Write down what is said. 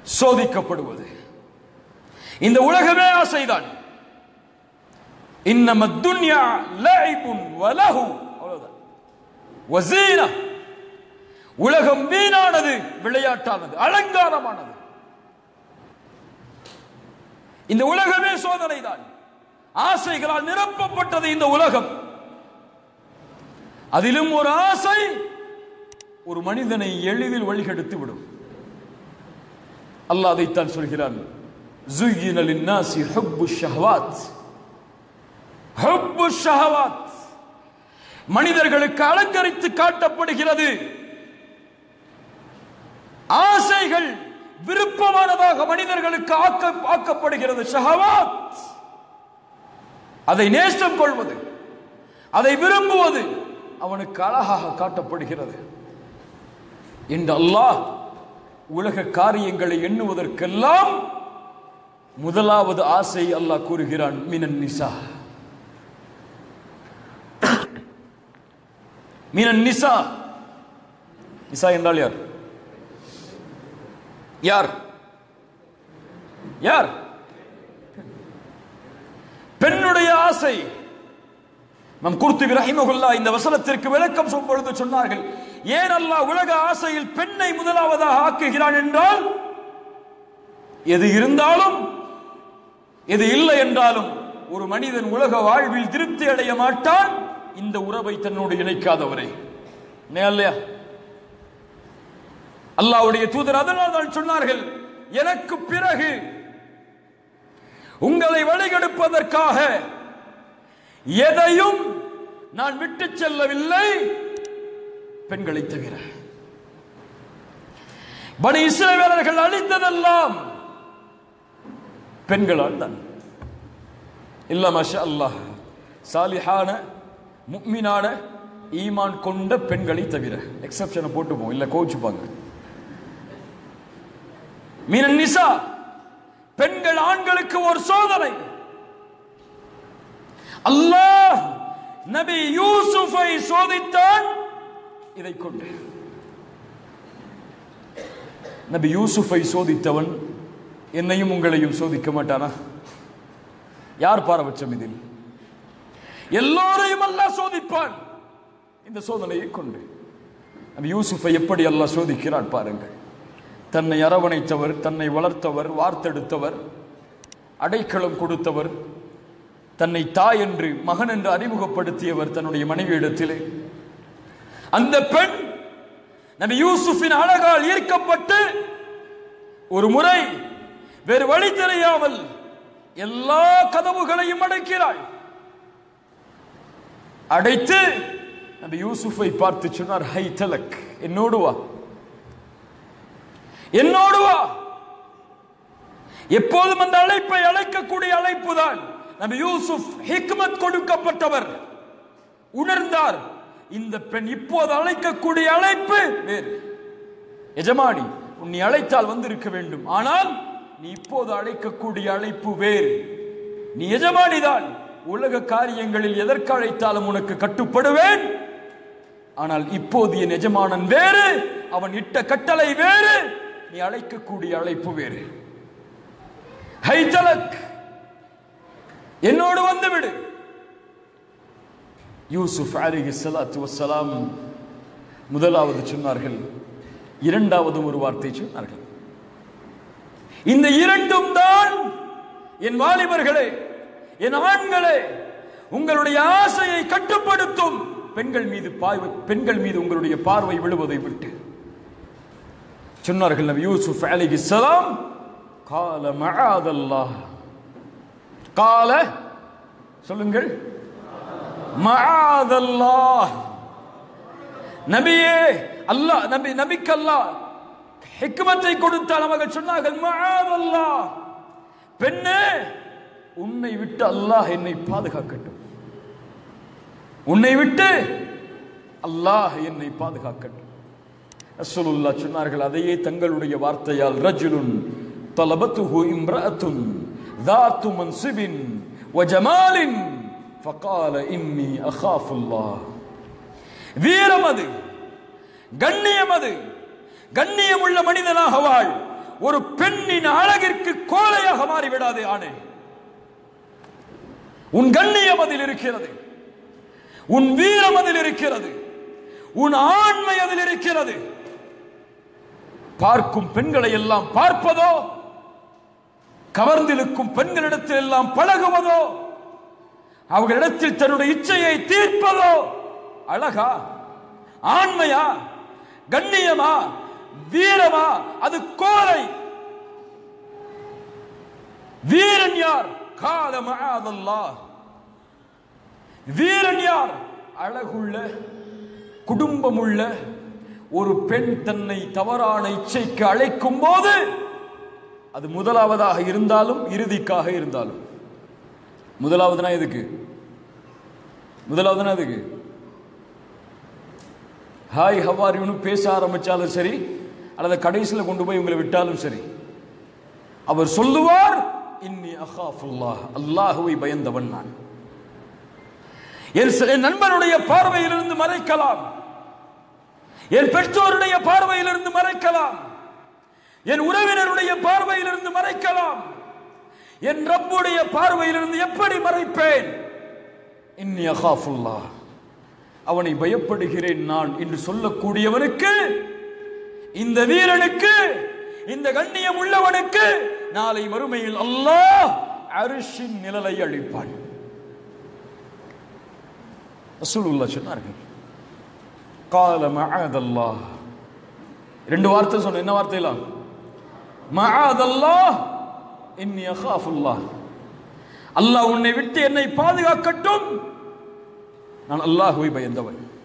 சோதிக்கப்படுவது இந்த உலகமே ஆசைதான் இன்னம துன்யா லைபுன் வலஹு அவ்வளவுதான் வசீனா உலகம் வீணானது விளையாட்டானது அலங்காரமானது இந்த உலகமே சோதனை தான் ஆசைகளால் நிரப்பப்பட்டது இந்த உலகம் அதிலும் ஒரு ஆசை ஒரு மனிதனை எளிதில் வழிகெடுத்து விடும் அல்லாஹ் அதைத்தான் சொல்கிறான் زُيِّنَ لِلنَّاسِ حُبُّ الشَّهَوَاتِ حُبُّ الشَّهَوَاتِ மனிதர்களுக்கு அலங்கரித்து காட்டப்படுகிறது ஆசைகள் விருப்பமானதாக மனிதர்களுக்கு ஆக்க ஆக்கப்படுகிறது ஷஹவாத் அதை நேசம் கொள்வது அதை விரும்புவது அவனுக்கு அழகாக காட்டப்படுகிறது என்று அல்லாஹ் உலக காரியங்களை எண்ணுவதற்கெல்லாம் முதலாவது ஆசை அல்லாஹ் கூறுகிறான் மினன் நிசா மினன் நிசா நிசா என்றால் யார் யார் யார் பெண்ணுடைய ஆசை நம் குர்த்துபி ரஹிமகுல்லா இந்த வசனத்திற்கு விளக்கம் சொல்லும் பொழுது சொன்னார்கள் ஏன் அல்லாஹ் உலக ஆசையில் பெண்ணை முதலாவதாக ஆக்குகிறான் என்றால் எது இருந்தாலும் எது இல்லை என்றாலும் ஒரு மனிதன் உலக வாழ்வில் திருப்தி அடைய மாட்டான் இந்த உறவை தன்னோடு இணைக்காதவரை உண்மையா இல்லையா அல்லாஹ்வுடைய தூதர் அதனால் தான் சொன்னார்கள் எனக்கு பிறகு உங்களை வழிகெடுப்பதற்காக எதையும் நான் விட்டு செல்லவில்லை பெண்களை தவிர பனி இஸ்ரவேலர்கள் அழித்ததெல்லாம் பெண்களால் தான் இல்ல மஷா அல்லாஹ் சாலிஹான முக்மினான ஈமான் கொண்ட பெண்களை தவிர எக்ஸப்ஷனை போட்டுப்போம் இல்ல கோச்சுப்பாங்க மீனன் நிசா பெண்கள் ஆண்களுக்கு ஒரு சோதனை அல்லாஹ் நபி யூசுஃபை சோதித்தான் இதை கொண்டு நபி யூசுஃபை சோதித்தவன் என்னையும் உங்களையும் சோதிக்க மாட்டானா யார் பாரபட்சம் இதில் எல்லோரையும் அல்லாஹ் சோதிப்பான் இந்த சோதனையை கொண்டு நபி யூசுஃபை எப்படி அல்லாஹ் சோதிக்கிறான் பாருங்கள் தன்னை அரவணைத்தவர் தன்னை வளர்த்தவர் வார்த்தெடுத்தவர் அடைக்கலம் கொடுத்தவர் தன்னை தாய் என்று மகன் என்று அறிமுகப்படுத்தியவர் தன்னுடைய மனைவியிடத்திலே அந்த பெண் நபி யூசுஃபின் அழகால் ஈர்க்கப்பட்டு ஒரு முறை வேறு வழி தெரியாமல் எல்லா கதவுகளையும் அடைக்கிறாள் அடைத்து நபி யூசுஃபை பார்த்து சொன்னார் ஹை தலக் என்னோடு வா என்னோடு வா எப்போதும் அந்த அழைப்பை அழைக்கக்கூடிய அழைப்பு தான் நபி யூசுப் ஹிக்மத் கொடுக்கப்பட்டவர் உணர்ந்தார் இந்த பெண் இப்போது அழைக்கக்கூடிய அழைப்பு வேறு எஜமானி உன்னை அழைத்தால் வந்திருக்க வேண்டும் ஆனால் நீ இப்போது அழைக்கக்கூடிய அழைப்பு வேறு நீ எஜமானிதான் உலக காரியங்களில் எதற்கு அழைத்தாலும் உனக்கு கட்டுப்படுவேன் ஆனால் இப்போது என் எஜமானன் வேறு அவன் இட்ட கட்டளை வேறு நீ அழைக்கக்கூடிய அழைப்பு வேறு ஹைதலக் என்னோடு வந்துவிடு யூசுப் அலிஹி ஸலாத்து வஸ்ஸலாம் முதலாவது சொன்னார்கள் இரண்டாவது ஒரு வார்த்தை சொன்னார்கள் இந்த இரண்டும் தான் என் வாலிபர்களே என் ஆண்களே உங்களுடைய ஆசையை கட்டுப்படுத்தும் பெண்கள் மீது பார்வை பெண்கள் மீது உங்களுடைய பார்வை விழுவதை விட்டு சொன்னார்கள் நபி யூசுப் அலைஹி ஸலாம் கால மஆதல்லாஹ் கால சொல்லுங்கள் மஆதல்லாஹ் நபியே அல்லாஹ் நபி நபிக்கு அல்லாஹ் ஹிக்மத்தை கொடுத்தால் அவர்கள் சொன்னார்கள் மஆதல்லாஹ் பெண்ணே உன்னை விட்டு அல்லாஹ் என்னை பாதுகாக்கட்டும் உன்னை விட்டு அல்லாஹ் என்னை பாதுகாக்கட்டும் ரசூலுல்லா சொன்னார்கள் அதையே தங்களுடைய வார்த்தையால் ரஜுலுன் தலபத்துஹு இம்ரஅத்துன் ذات منصب وجمال فقال إني أخاف الله வீரம் அது கண்ணியம் அது கண்ணியம் உள்ள மனிதனாக வாழ் ஒரு பெண்ணின் அழகிற்கு கோலையாக மாறிவிடாதே ஆணே உன் கண்ணியம் அதில் இருக்கிறது உன் வீரம் அதில் இருக்கிறது உன் ஆண்மை அதில் இருக்கிறது பார்க்கும் பெண்களை எல்லாம் பார்ப்பதோ கவர்ந்திருக்கும் பெண்களிடத்தில் எல்லாம் பழகுவதோ அவர்களிடத்தில் தன்னுடைய இச்சையை தீர்ப்பதோ அழகா ஆண்மையா கண்ணியமா வீரமா அது கோலை வீரன் யார் கால மகாதல்லாஹ் வீரன் யார் அழகுள்ள குடும்பமுள்ள ஒரு பெண் தன்னை தவறான இச்சைக்கு அழைக்கும் போது அது முதலாவதாக இருந்தாலும் இறுதிக்காக இருந்தாலும் முதலாவதுனா எதுக்கு முதலாவதுனா எதுக்கு ஹாய் ஹவாரின்னு பேச ஆரம்பிச்சாலும் சரி அல்லது கடைசியில் கொண்டு போய் உங்களை விட்டாலும் சரி அவர் சொல்லுவார் இன்னி அஹாஃபுல்லாஹ் அல்லாஹுவை பயந்தவன் நான் என் ச- என் நண்பனுடைய பார்வையிலிருந்து மறைக்கலாம் என் பெற்றோருடைய பார்வையிலிருந்து மறைக்கலாம் என் உறவினருடைய பார்வையிலிருந்து மறைக்கலாம் என் ரப்புடைய பார்வையிலிருந்து எப்படி மறைப்பேன் இன்னி அகாஃபுல்லாஹ் அவனை பயப்படுகிறேன் நான் என்று சொல்லக்கூடியவனுக்கு இந்த வீரனுக்கு இந்த கண்ணியம் உள்ளவனுக்கு நாளை மறுமையில் அல்லாஹ் அரிசின் நிழலை அளிப்பான் ரசூலுல்லாஹ் சொன்னார்கள் கால மஅதல்லாஹ் ரெண்டு வார்த்தை சொன்ன என்ன வார்த்தையெல்லாம் மஅதல்லாஹ் இன்னி அகாஃபுல்லாஹ் அல்லாஹ் உன்னை விட்டு என்னை பாதுகாக்கட்டும் நான் அல்லாஹுவை பயந்தவன்